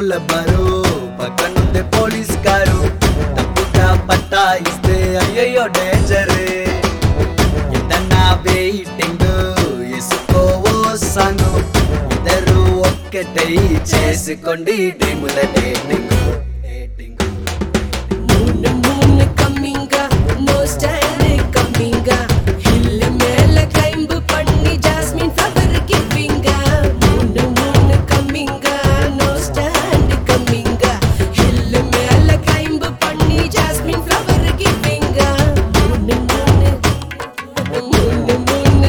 పూల బారు పక్కనుందే police car తప్పుగా పట్టా ఇస్తే అయ్యయ్యో డేంజరే ఎంతన్నా వెయిటింగ్ వేసుకోవో సాంగ్ ఇద్దరు ఒక్కటై చేసుకోండి డ్రీముల డేటింగ్ డేటింగ్ మూన్ మూన్ కమ్మింగా నో స్టైల్ కమ్మింగా హిల్ మేల క్లైంబ్ பண்ணி జాస్మిన్ ఫ్లవర్ గివింగా మూన్ మూన్ కమ్మింగా నో స్టాండ్ కమ్మింగా హిల్ మేల క్లైంబ్ பண்ணி జాస్మిన్ ఫ్లవర్ గివింగా మూన్ మూన్ మూన్ మూన్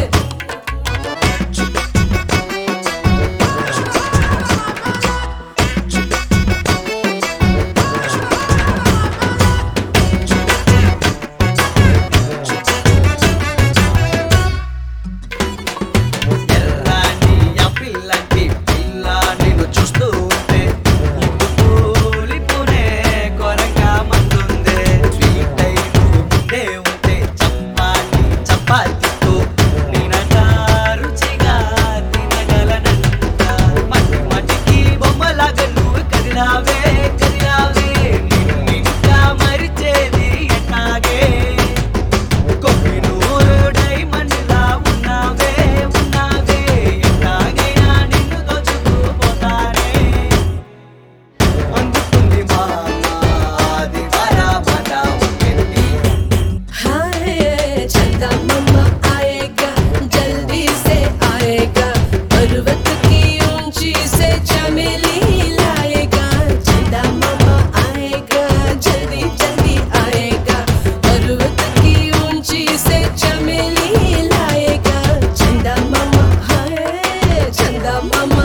ఎర్రాని యాపిల్ లాంటి పిల్ల నిన్ను చూస్తూ ఉంటే కూలిపోనే కొరగా మందుందే స్వీట్ అయి నువ్వు ముందే ఉంటే చప్పాటి చపాతీతో నేనట రుచిగా తినగలనంట మట్టి మట్టికి బొమ్మలాగా నువ్వు కదిలావే కదిలావే నిన్ను ఇంకా మరిచేది ఎట్టాగే కొహినూరు డైమండ్లా ఉన్నావే ఉన్నావే ఎట్లాగైనా నిన్ను దోచుకుపోతానే అందుకుంది మామ అది వరామద ఉంది हाय चंदा मम्मा आएगा जल्दी से आएगा पर्वत की ऊंची से चमेली लाएगा चंदा मम्मा आएगा जल्दी जल्दी आएगा पर्वत की ऊंची से चमेली लाएगा चंदा मम्मा हाय चंदा मम्मा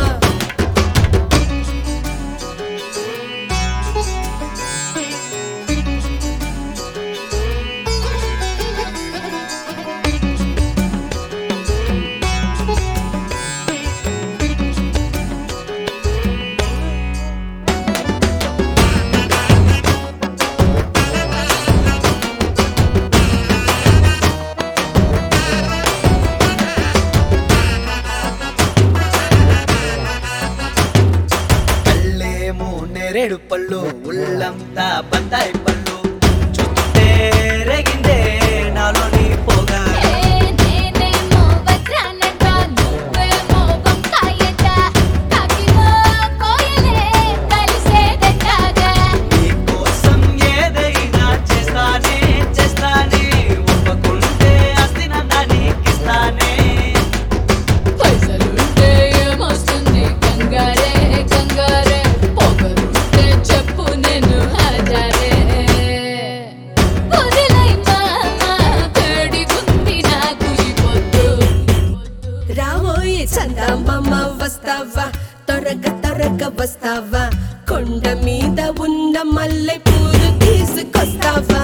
కళ్ళేమో నేరేడు పళ్ళు ఉళ్ళంతా బత్తాయి పళ్ళు చూస్తుంటే రేగిందే నాలోని పోగా నేనేమో వజ్రానట నువ్వేమో వంకాయట కాకిలో కోయలే కలిసేదెట్టాగా నీకోసం ఏదైనా చేస్తానే చేస్తానే ఒప్పుకుంటే అస్తి నీకిస్తానే పైసలుంటే ఏమొస్తుంది కంగారే కంగారే పొగరుంటే చెప్పు నేను హజారే వదిలై మామ వేడిగుంది నాకు ఈ పొద్దు రావోయే చందమామ వస్తావా త్వరగా త్వరగా వస్తావా కొండ మీద ఉన్న మల్లె పూలు తీసుకొస్తావా